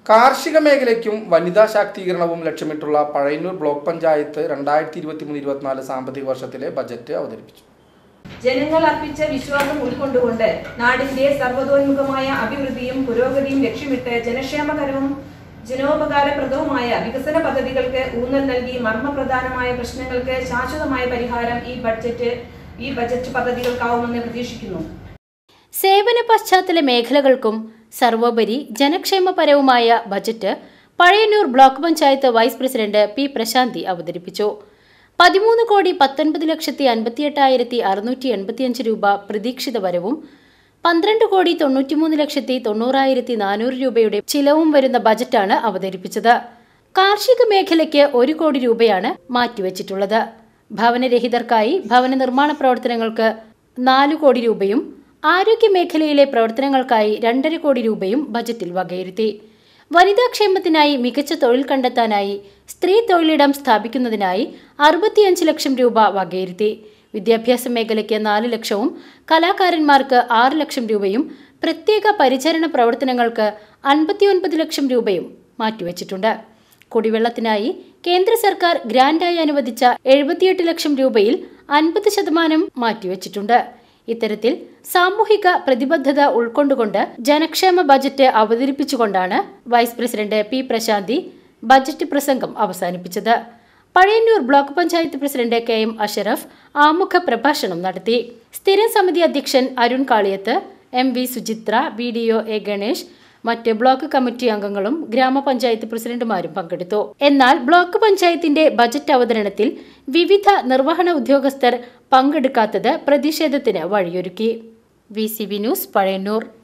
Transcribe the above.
കാർഷിക മേഖലയ്ക്കും വനിതാ ശാക്തീകരണവും ലക്ഷ്യമിട്ടുള്ള പഴയന്നൂർ ബ്ലോക്ക് പഞ്ചായത്ത് രണ്ടായിരത്തി ഇരുപത്തി മൂന്ന് ഇരുപത്തിനാല് സാമ്പത്തിക വർഷത്തിലെ ബജറ്റ് അവതരിപ്പിച്ചു ജനങ്ങൾ അർപ്പിച്ച വിശ്വാസം ഉൾക്കൊണ്ടുകൊണ്ട് നാടിന്റെ സർവ്വതോന്മുഖമായ അഭിവൃദ്ധിയും പുരോഗതിയും ലക്ഷ്യമിട്ട് ജനക്ഷേമകരവും ജനോപകാരപ്രദവുമായ വികസന പദ്ധതികൾക്ക് ഊന്നൽ നൽകി മർമ്മപ്രധാനമായ പ്രശ്നങ്ങൾക്ക് ശാശ്വതമായ പരിഹാരം ഈ ബഡ്ജറ്റ് ഈ ബജറ്റ് പദ്ധതികൾക്കാവുമെന്ന് പ്രതീക്ഷിക്കുന്നു സേവന പശ്ചാത്തല മേഖലകൾക്കും സർവോപരി ജനക്ഷേമപരവുമായ budget Pazhayannur block panchayat vice president P Prashanthi അവതരിപ്പിച്ചു പതിമൂന്ന് കോടി പത്തൊൻപത് ലക്ഷത്തി അൻപത്തിയെട്ടായിരത്തി അറുന്നൂറ്റി എൺപത്തിയഞ്ച് രൂപ പ്രതീക്ഷിത വരവും പന്ത്രണ്ട് കോടി തൊണ്ണൂറ്റിമൂന്ന് ലക്ഷത്തി തൊണ്ണൂറായിരത്തി നാനൂറ് രൂപയുടെ ചിലവും വരുന്ന ബജറ്റാണ് അവതരിപ്പിച്ചത് കാർഷിക മേഖലയ്ക്ക് ഒരു കോടി രൂപയാണ് മാറ്റിവെച്ചിട്ടുള്ളത് ഭവനരഹിതർക്കായി ഭവന നിർമ്മാണ പ്രവർത്തനങ്ങൾക്ക് നാലു കോടി രൂപയും ആരോഗ്യ മേഖലയിലെ പ്രവർത്തനങ്ങൾക്കായി രണ്ടര കോടി രൂപയും ബജറ്റിൽ വകയിരുത്തി വനിതാ ക്ഷേമത്തിനായി മികച്ച തൊഴിൽ കണ്ടെത്താനായി സ്ത്രീ തൊഴിലിടം സ്ഥാപിക്കുന്നതിനായി അറുപത്തിയഞ്ച് ലക്ഷം രൂപ വകയിരുത്തി വിദ്യാഭ്യാസ മേഖലയ്ക്ക് നാല് ലക്ഷവും കലാകാരന്മാർക്ക് ആറ് ലക്ഷം രൂപയും പ്രത്യേക പരിചരണ പ്രവർത്തനങ്ങൾക്ക് അൻപത്തിയൊൻപത് ലക്ഷം രൂപയും മാറ്റിവെച്ചിട്ടുണ്ട് കുടിവെള്ളത്തിനായി കേന്ദ്ര സർക്കാർ ഗ്രാന്റായി അനുവദിച്ച എഴുപത്തിയെട്ട് ലക്ഷം രൂപയിൽ അൻപത് ശതമാനം മാറ്റിവെച്ചിട്ടുണ്ട് ഇത്തരത്തിൽ സാമൂഹിക പ്രതിബദ്ധത ഉൾക്കൊണ്ടുകൊണ്ട് ജനക്ഷേമ ബജറ്റ് അവതരിപ്പിച്ചുകൊണ്ടാണ് vice president P Prashanthi budget പ്രസംഗം അവസാനിപ്പിച്ചത് Pazhayannur block panchayat president K M Ashraf ആമുഖ പ്രഭാഷണം നടത്തി സ്ഥിരം സമിതി അധ്യക്ഷൻ Arun Kaliyath M V Suchithra B D O A Ganesh മറ്റ് ബ്ലോക്ക് കമ്മിറ്റി അംഗങ്ങളും ഗ്രാമപഞ്ചായത്ത് പ്രസിഡന്റുമാരും പങ്കെടുത്തു എന്നാൽ ബ്ലോക്ക് പഞ്ചായത്തിന്റെ ബജറ്റ് അവതരണത്തിൽ വിവിധ നിർവഹണ ഉദ്യോഗസ്ഥർ പങ്കെടുക്കാത്തത് പ്രതിഷേധത്തിന് വഴിയൊരുക്കി V C B news Pazhayannur